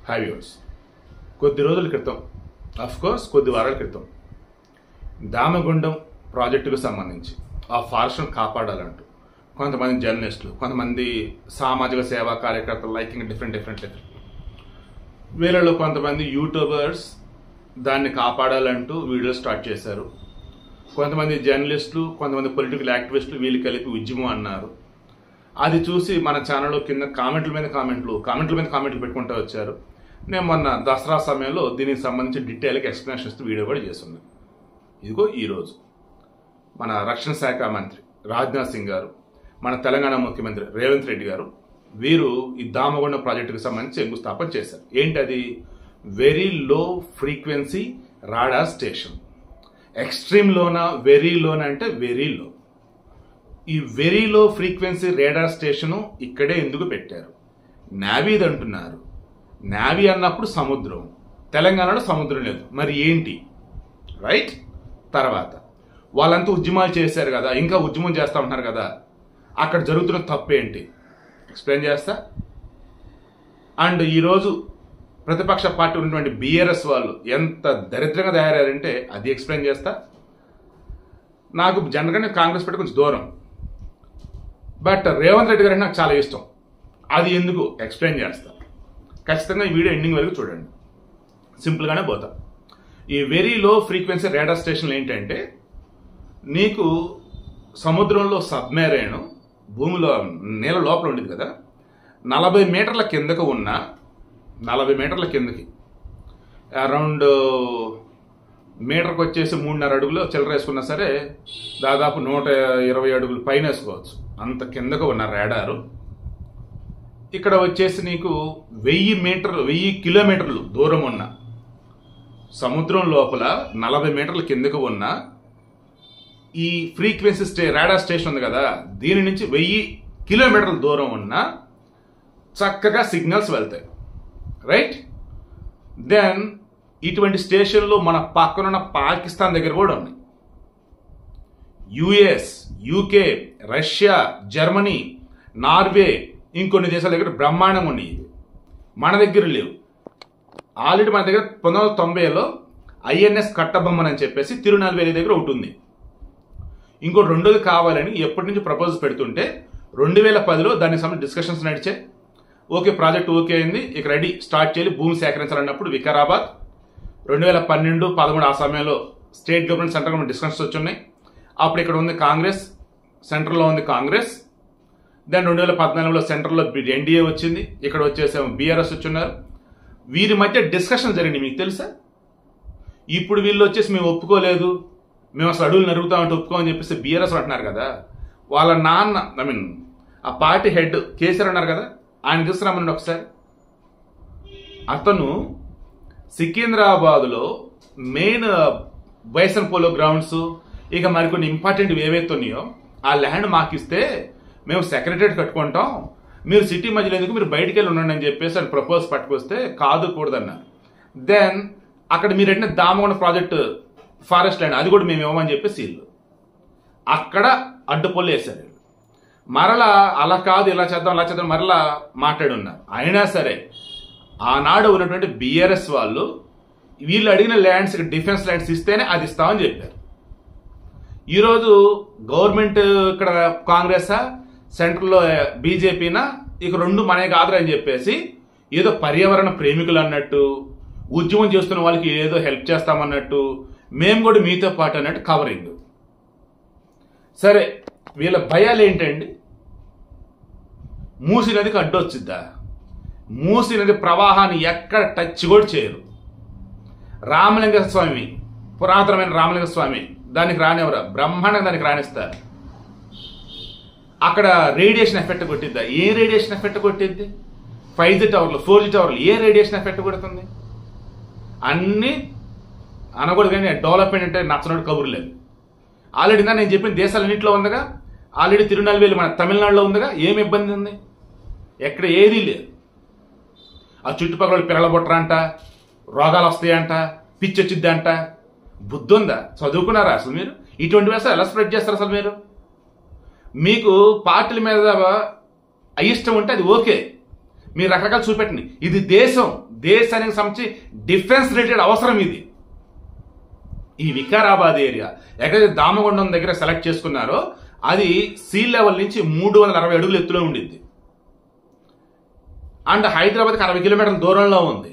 హ్యావ్యూర్స్ కొద్ది రోజుల క్రితం అఫ్ కోర్స్ కొద్ది వారాల క్రితం దామగుండం ప్రాజెక్టుకు సంబంధించి ఆ ఫారెస్ట్ను కాపాడాలంటూ కొంతమంది జర్నలిస్టులు కొంతమంది సామాజిక సేవా కార్యకర్తలు లైకింగ్ డిఫరెంట్ డిఫరెంట్ డిఫరెంట్ వీళ్ళలో కొంతమంది యూట్యూబర్స్ దాన్ని కాపాడాలంటూ వీడియోలు స్టార్ట్ చేశారు కొంతమంది జర్నలిస్టులు కొంతమంది పొలిటికల్ యాక్టివిస్టులు వీళ్ళు కలిపి ఉద్యమం అన్నారు అది చూసి మన ఛానల్లో కింద కామెంట్ల మీద కామెంట్లు కామెంట్ల మీద కామెంట్లు పెట్టుకుంటూ వచ్చారు నేను మొన్న దసరా సమయంలో దీనికి సంబంధించి డీటెయిల్గా ఎక్స్ప్లెనేషన్ ఇస్తూ వీడియో కూడా చేస్తున్నాను ఇదిగో ఈరోజు మన రక్షణ శాఖ మంత్రి రాజ్నాథ్ సింగ్ గారు మన తెలంగాణ ముఖ్యమంత్రి రేవంత్ రెడ్డి గారు వీరు ఈ దామగుండం ప్రాజెక్టుకు సంబంధించి శంకుస్థాపన చేశారు ఏంటది very low frequency radar station extreme లోనా వెరీ లోనా అంటే వెరీ లో ఈ very low frequency radar station ఇక్కడే ఎందుకు పెట్టారు నావీది అంటున్నారు నావీ అన్నప్పుడు సముద్రం తెలంగాణలో సముద్రం లేదు మరి ఏంటి రైట్ తర్వాత వాళ్ళంతా ఉద్యమాలు చేశారు కదా ఇంకా ఉద్యమం చేస్తా ఉంటున్నారు కదా అక్కడ జరుగుతున్న తప్పు ఏంటి ఎక్స్ప్లెయిన్ చేస్తా అండ్ ఈరోజు ప్రతిపక్ష పార్టీ ఉన్నటువంటి బీఆర్ఎస్ వాళ్ళు ఎంత దరిద్రంగా తయారయ్యారంటే అది ఎక్స్ప్లెయిన్ చేస్తా నాకు జనరల్గా కాంగ్రెస్ పార్టీ కొంచెం దూరం బట్ రేవంత్ రెడ్డి గారు నాకు చాలా ఇష్టం అది ఎందుకు ఎక్స్ప్లెయిన్ చేస్తా ఖచ్చితంగా ఈ వీడియో ఎండింగ్ వరకు చూడండి సింపుల్గానే పోతా ఈ వెరీ లో ఫ్రీక్వెన్సీ రేడార్ స్టేషన్లు ఏంటంటే నీకు సముద్రంలో సబ్మెరైన్ భూమిలో నీళ్ళ లోపల ఉండేది కదా నలభై మీటర్ల కిందకు ఉన్న నలభై మీటర్ల కిందకి అరౌండ్ మీటర్కి వచ్చేసి మూడున్నర అడుగులు చిల్లర వేసుకున్నా సరే దాదాపు నూట ఇరవై అడుగులు పైన వేసుకోవచ్చు అంత కిందకు ఉన్న రేడారు ఇక్కడ వచ్చేసి నీకు వెయ్యి మీటర్లు వెయ్యి కిలోమీటర్లు దూరం ఉన్న సముద్రం లోపల నలభై మీటర్ల కిందకు ఉన్న ఈ ఫ్రీక్వెన్సీ స్టే రాడార్ స్టేషన్ ఉంది కదా దీని నుంచి వెయ్యి కిలోమీటర్ల దూరం ఉన్న చక్కగా సిగ్నల్స్ వెళ్తాయి రైట్ దెన్ ఇటువంటి స్టేషన్లు మన పక్కనున్న పాకిస్తాన్ దగ్గర కూడా ఉన్నాయి US UK Russia Germany Norway ఇంకొన్ని దేశాల దగ్గర బ్రహ్మాండంగా ఉన్నాయి ఇవి మన దగ్గర లేవు ఆల్రెడీ మన దగ్గర పంతొమ్మిది వందల తొంభైలో ఐఎన్ఎస్ కట్టబొమ్మన్ అని చెప్పేసి తిరునల్వేలి దగ్గర ఒకటి ఉంది ఇంకో రెండోది కావాలని ఎప్పటి నుంచి ప్రపోజల్స్ పెడుతుంటే రెండు వేల పదిలో దానికి సంబంధించి డిస్కషన్స్ నడిచాయి ఓకే ప్రాజెక్ట్ ఓకే అయింది ఇక రెడీ స్టార్ట్ చేయాలి భూమి సేకరించాలన్నప్పుడు వికారాబాద్ రెండు వేల పన్నెండు పదమూడు ఆ సమయంలో state government central government discussions వచ్చున్నాయి అప్పుడు ఇక్కడ ఉంది కాంగ్రెస్ సెంట్రల్లో ఉంది కాంగ్రెస్ దెన్ రెండు వేల పద్నాలుగులో సెంట్రల్లో ఎన్డీఏ వచ్చింది ఇక్కడ వచ్చేసేమో బీఆర్ఎస్ వచ్చున్నారు వీరి మధ్య డిస్కషన్ జరిగింది మీకు తెలుసా ఇప్పుడు వీళ్ళు వచ్చేసి మేము ఒప్పుకోలేదు మేము అసలు అడుగులు నరుగుతామంటే ఒప్పుకోమని చెప్పేసి బీఆర్ఎస్ అంటున్నారు కదా వాళ్ళ నాన్న ఐ మీన్ ఆ పార్టీ హెడ్ కేసీఆర్ అన్నారు కదా ఆయన తీసుకురామనండి ఒకసారి అతను సికింద్రాబాద్లో మెయిన్ బైసన్ పోలో గ్రౌండ్స్ ఇక మరికొన్ని ఇంపార్టెంట్ ఏవైతే ఉన్నాయో ఆ ల్యాండ్ మాకు ఇస్తే మేము సెక్రటరేట్ కట్టుకుంటాం మీరు సిటీ మధ్యలో ఎందుకు మీరు బయటికి వెళ్ళి ఉండండి అని చెప్పేసి అని ప్రపోజ్ పట్టుకొస్తే కాదు కూడదన్నారు దెన్ అక్కడ మీరు ఎట్టిన దామగొండ ప్రాజెక్ట్ ఫారెస్ట్ ల్యాండ్ అది కూడా మేము ఇవ్వమని చెప్పేసి వీళ్ళు అక్కడ అడ్డుపొల్లు వేశారు వీళ్ళు. మరలా అలా కాదు ఇలా చేద్దాం అలా చేద్దాం మరలా మాట్లాడున్నారు అయినా సరే ఆనాడు ఉన్నటువంటి బీఆర్ఎస్ వాళ్ళు వీళ్ళు అడిగిన ల్యాండ్స్ డిఫెన్స్ ల్యాండ్స్ ఇస్తేనే అది ఇస్తామని చెప్పారు ఈరోజు గవర్నమెంట్ ఇక్కడ కాంగ్రెస్ సెంట్రల్లో బీజేపీనా ఇక రెండు మనకి కాదురా అని చెప్పేసి ఏదో పర్యావరణ ప్రేమికులు అన్నట్టు ఉద్యమం చేస్తున్న వాళ్ళకి ఏదో హెల్ప్ చేస్తామన్నట్టు మేము కూడా మీతో పాటు అన్నట్టు కవరింగ్ సరే వీళ్ళ భయాలు ఏంటండి మూసి నదికి అడ్డొచ్చిద్దా మూసి నది ప్రవాహాన్ని ఎక్కడ టచ్ కూడా చేయరు రామలింగ స్వామి పురాతనమైన రామలింగ స్వామి దానికి రానివ్వరా బ్రహ్మాండంగా దానికి రాణిస్తారు అక్కడ రేడియేషన్ ఎఫెక్ట్ కొట్టిద్దా ఏ రేడియేషన్ ఎఫెక్ట్ కొట్టిద్ది ఫైవ్ జీ టవర్లు ఫోర్ జీ టవర్లు ఏ రేడియేషన్ ఎఫెక్ట్ కొడుతుంది అన్ని అనకూడదు కానీ డెవలప్మెంట్ అంటే నచ్చనట్టు కబురు లేదు ఆల్రెడీ ఇందా నేను చెప్పిన దేశాలన్నింటిలో ఉందిగా ఆల్రెడీ తిరునల్వేలి మన తమిళనాడులో ఉందిగా ఏమి ఇబ్బంది ఉంది ఎక్కడ ఏదీ లేదు ఆ చుట్టుపక్కల పిల్లబొట్టరంట రోగాలు వస్తాయంట పిచ్చి వచ్చిద్దంట బుద్ధి ఉందా చదువుకున్నారా అసలు మీరు ఇటువంటి వ్యవస్థ ఎలా స్ప్రెడ్ చేస్తారు అసలు మీరు మీకు పార్టీల మీద అయిష్టం ఉంటే అది ఓకే మీరు రకరకాల చూపెట్టండి ఇది దేశం దేశానికి సంబంధించి డిఫెన్స్ రిలేటెడ్ అవసరం ఇది ఈ వికారాబాద్ ఏరియా ఎక్కడైతే దామగుండం దగ్గర సెలెక్ట్ చేసుకున్నారో అది సీ లెవెల్ నుంచి మూడు వందల అరవై అడుగులు ఎత్తులో ఉండింది అండ్ హైదరాబాద్కి అరవై కిలోమీటర్ల దూరంలో ఉంది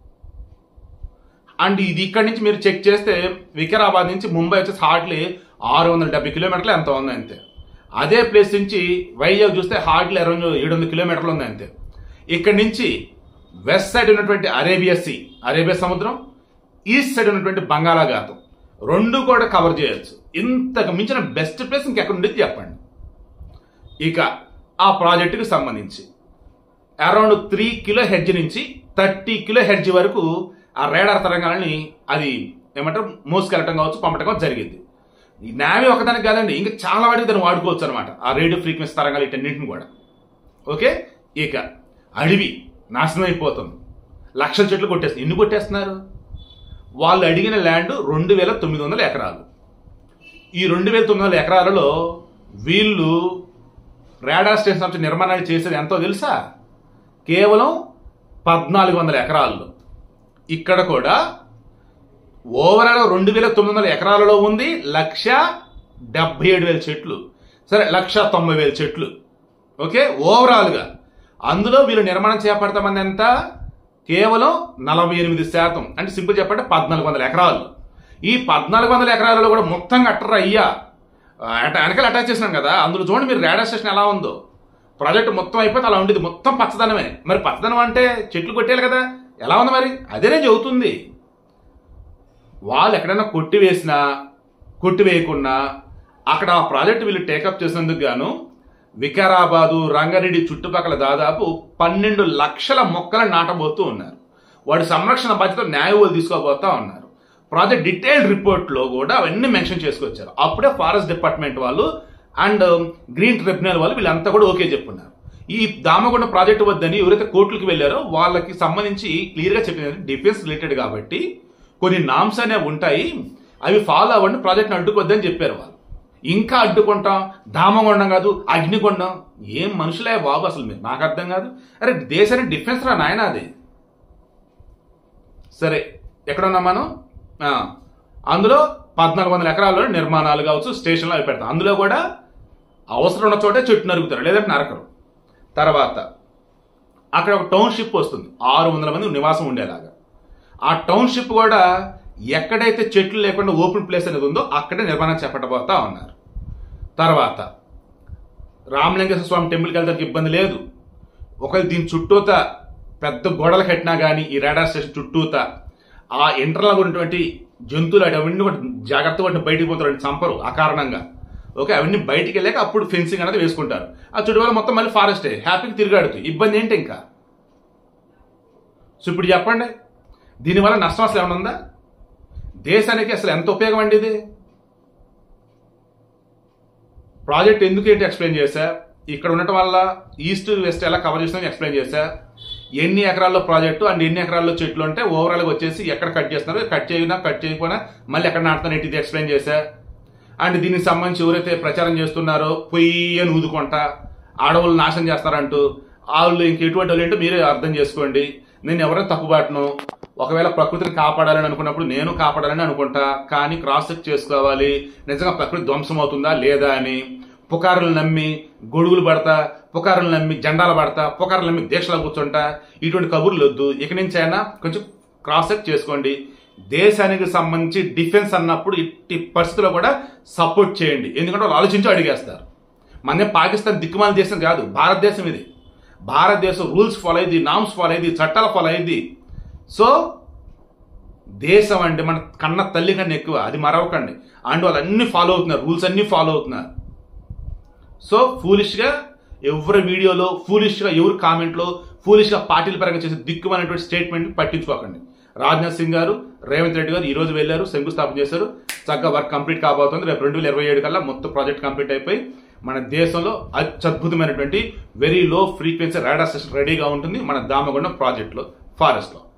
అండ్ ఇది ఇక్కడి నుంచి మీరు చెక్ చేస్తే వికారాబాద్ నుంచి ముంబై వచ్చేసి హార్డ్లీ ఆరు వందల డెబ్బై కిలోమీటర్లు ఎంత ఉంది అంతే అదే ప్లేస్ నుంచి వైజాగ్ చూస్తే హార్డ్లీ అరవై ఏడు వందల కిలోమీటర్లు ఉంది అంతే ఇక్కడి నుంచి వెస్ట్ సైడ్ ఉన్నటువంటి అరేబియా సీ అరేబియా సముద్రం ఈస్ట్ సైడ్ ఉన్నటువంటి బంగాళాఖాతం రెండు కూడా కవర్ చేయొచ్చు ఇంతకు మించిన బెస్ట్ ప్లేస్ ఇంకెక్కడ ఉండేది చెప్పండి ఇక ఆ ప్రాజెక్టుకు సంబంధించి అరౌండ్ త్రీ కిలో హెడ్జ్ నుంచి థర్టీ కిలో హెడ్జ్ వరకు ఆ రేడార్ తరంగాలని అది ఏమంటారు మోసుకెళ్ళటం కావచ్చు పంపటం కావచ్చు జరిగింది ఈ నావీ ఒకదానికి కాదండి ఇంకా చాలా వాటికి దాన్ని వాడుకోవచ్చు అనమాట ఆ రేడియో ఫ్రీక్వెన్సీ తరంగాలు ఇటన్నింటిని కూడా ఓకే ఇక అడవి నాశనం అయిపోతుంది లక్షల చెట్లు కొట్టేస్తారు ఎన్ని కొట్టేస్తున్నారు వాళ్ళు అడిగిన ల్యాండ్ రెండు వేల తొమ్మిది వందల ఎకరాలు ఈ రెండు వేల తొమ్మిది వందల ఎకరాలలో వీళ్ళు రాడార్ స్టేషన్ సంస్థ నిర్మాణాలు చేసేది ఎంతో తెలుసా కేవలం పద్నాలుగు వందల ఎకరాల్లో ఇక్కడ కూడా ఓవరాల్ రెండు వేల తొమ్మిది వందల ఎకరాలలో ఉంది లక్ష డెబ్బై ఏడు వేల చెట్లు సరే లక్ష తొంభై వేల చెట్లు ఓకే ఓవరాల్గా అందులో వీళ్ళు నిర్మాణం చేపడతామని ఎంత కేవలం నలభై ఎనిమిది శాతం అంటే సింపుల్ చెప్పంటే పద్నాలుగు వందల ఎకరాలు ఈ పద్నాలుగు వందల ఎకరాలలో కూడా మొత్తం కట్టరు అయ్యా అట వెనకాల అటాచ్ చేసినాం కదా అందులో చూడండి మీరు రేడార్ స్టేషన్ ఎలా ఉందో ప్రాజెక్ట్ మొత్తం అయిపోతే అలా ఉండేది మొత్తం పచ్చదనమే మరి పచ్చదనం అంటే చెట్లు కొట్టేయాలి కదా ఎలా ఉంది మరి అదేనే చెబుతుంది వాళ్ళు ఎక్కడైనా కొట్టివేసినా కొట్టివేయకున్నా అక్కడ ఆ ప్రాజెక్ట్ వీళ్ళు టేకప్ చేసినందుకు గాను వికారాబాదు రంగారెడ్డి చుట్టుపక్కల దాదాపు పన్నెండు లక్షల మొక్కలు నాటబోతూ ఉన్నారు వాడి సంరక్షణ బాధ్యత న్యాయవాదులు తీసుకోబోతా ఉన్నారు ప్రాజెక్ట్ డీటెయిల్డ్ రిపోర్ట్లో కూడా అవన్నీ మెన్షన్ చేసుకొచ్చారు అప్పుడే ఫారెస్ట్ డిపార్ట్మెంట్ వాళ్ళు అండ్ గ్రీన్ ట్రిబ్యునల్ వాళ్ళు వీళ్ళంతా కూడా ఓకే చెప్పున్నారు ఈ దామగుండ ప్రాజెక్టు వద్దని ఎవరైతే కోర్టులకు వెళ్ళారో వాళ్ళకి సంబంధించి క్లియర్గా చెప్పింది డిఫెన్స్ రిలేటెడ్ కాబట్టి కొన్ని నామ్స్ అనేవి ఉంటాయి అవి ఫాలో అవ్వండి ప్రాజెక్ట్ని అడ్డుకోవద్దని చెప్పారు వాళ్ళు ఇంకా అడ్డుకుంటాం దామగుండం కాదు అగ్నిగుండం ఏం మనుషులే బాబు అసలు మీరు నాకు అర్థం కాదు అరే దేశానికి డిఫెన్స్ రా నాయన అది సరే ఎక్కడ ఉన్నాం మనం ఆ, అందులో పద్నాలుగు వందల ఎకరాల్లో నిర్మాణాలు కావచ్చు స్టేషన్లు అవి పెడతాం అందులో కూడా అవసరం ఉన్న చోటే చెట్టు నరుగుతారు లేదంటే నరకరు తర్వాత అక్కడ ఒక టౌన్షిప్ వస్తుంది ఆరు వందల మంది నివాసం ఉండేలాగా ఆ టౌన్షిప్ కూడా ఎక్కడైతే చెట్లు లేకుండా ఓపెన్ ప్లేస్ అనేది ఉందో అక్కడే నిర్మాణం చేపట్టబోతా ఉన్నారు తర్వాత రామలింగేశ్వర స్వామి టెంపుల్కి వెళ్తానికి ఇబ్బంది లేదు ఒకవేళ దీని చుట్టూత పెద్ద గోడలు కట్టినా కానీ ఈ రాడార్ స్టేషన్ చుట్టూత ఆ ఇంటర్లో ఉన్నటువంటి జంతువులు అటు అవన్నీ కూడా జాగ్రత్తగా వాటిని బయటికి పోతారు చంపరు ఆ కారణంగా ఓకే అవన్నీ బయటికి వెళ్ళాక అప్పుడు ఫెన్సింగ్ అనేది వేసుకుంటారు ఆ చుట్టుపక్కల మొత్తం మళ్ళీ ఫారెస్టే హ్యాపీగా తిరిగాడుతుంది ఇబ్బంది ఏంటి ఇంకా సో ఇప్పుడు చెప్పండి దీనివల్ల నష్టం అసలు ఏమైనా ఉందా దేశానికి అసలు ఎంత ఉపయోగం అండి ఇది ప్రాజెక్ట్ ఎందుకు ఏంటి ఎక్స్ప్లెయిన్ చేశా ఇక్కడ ఉండటం వల్ల ఈస్ట్ వెస్ట్ ఎలా కవర్ చేస్తుందని ఎక్స్ప్లెయిన్ చేశా ఎన్ని ఎకరాల్లో ప్రాజెక్టు అండ్ ఎన్ని ఎకరాల్లో చెట్లు అంటే ఓవరాల్గా వచ్చేసి ఎక్కడ కట్ చేస్తున్నారు కట్ చేయనా కట్ చేయకపోయినా మళ్ళీ ఎక్కడ నాటుతున్నారు ఏంటి ఇది ఎక్స్ప్లెయిన్ చేశా అండ్ దీనికి సంబంధించి ఎవరైతే ప్రచారం చేస్తున్నారో పొయ్యి అని ఊదుకుంటా అడవులు నాశనం చేస్తారంటూ వాళ్ళు ఇంక ఎటువంటి వాళ్ళు ఏంటో మీరే అర్థం చేసుకోండి నేను ఎవరైనా తప్పుబాటును ఒకవేళ ప్రకృతిని కాపాడాలని అనుకున్నప్పుడు నేను కాపాడాలని అనుకుంటా కానీ క్రాస్ చెక్ చేసుకోవాలి నిజంగా ప్రకృతి ధ్వంసం అవుతుందా లేదా అని పుకారులు నమ్మి గొడుగులు పడతా పుకారులు నమ్మి జెండాలు పడతా పుకారులు నమ్మి దీక్షలు కూర్చుంటా ఇటువంటి కబుర్లు వద్దు ఇక నుంచి అయినా కొంచెం క్రాస్ చెక్ చేసుకోండి దేశానికి సంబంధించి డిఫెన్స్ అన్నప్పుడు ఇట్టి పరిస్థితుల్లో కూడా సపోర్ట్ చేయండి ఎందుకంటే వాళ్ళు ఆలోచించి అడిగేస్తారు మన పాకిస్తాన్ దిక్కుమాల దేశం కాదు భారతదేశం ఇది భారతదేశం రూల్స్ ఫాలో అయ్యింది నామ్స్ ఫాలో అయ్యింది చట్టాలు ఫాలో అయ్యింది సో దేశం అంటే మన కన్న తల్లి కన్నా ఎక్కువ అది మరవకండి అండ్ వాళ్ళు అన్ని ఫాలో అవుతున్నారు రూల్స్ అన్ని ఫాలో అవుతున్నారు సో ఫూలిష్గా ఎవరి వీడియోలో ఫూలిష్గా ఎవరి కామెంట్లో ఫూలిష్గా పార్టీల పరంగా చేసే దిక్కుమనేటువంటి స్టేట్మెంట్ పట్టించుకోకండి రాజ్నాథ్ సింగ్ గారు రేవంత్ రెడ్డి గారు ఈ రోజు వెళ్ళారు శంకుస్థాపన చేశారు చక్కగా వర్క్ కంప్లీట్ కాబోతుంది రేపు రెండు వేల ఇరవై ఏడు కల్లా మొత్తం ప్రాజెక్ట్ కంప్లీట్ అయిపోయి మన దేశంలో అత్యద్భుతమైనటువంటి very low frequency radar station రెడీగా ఉంటుంది మన దామగుండం ప్రాజెక్ట్లో ఫారెస్ట్లో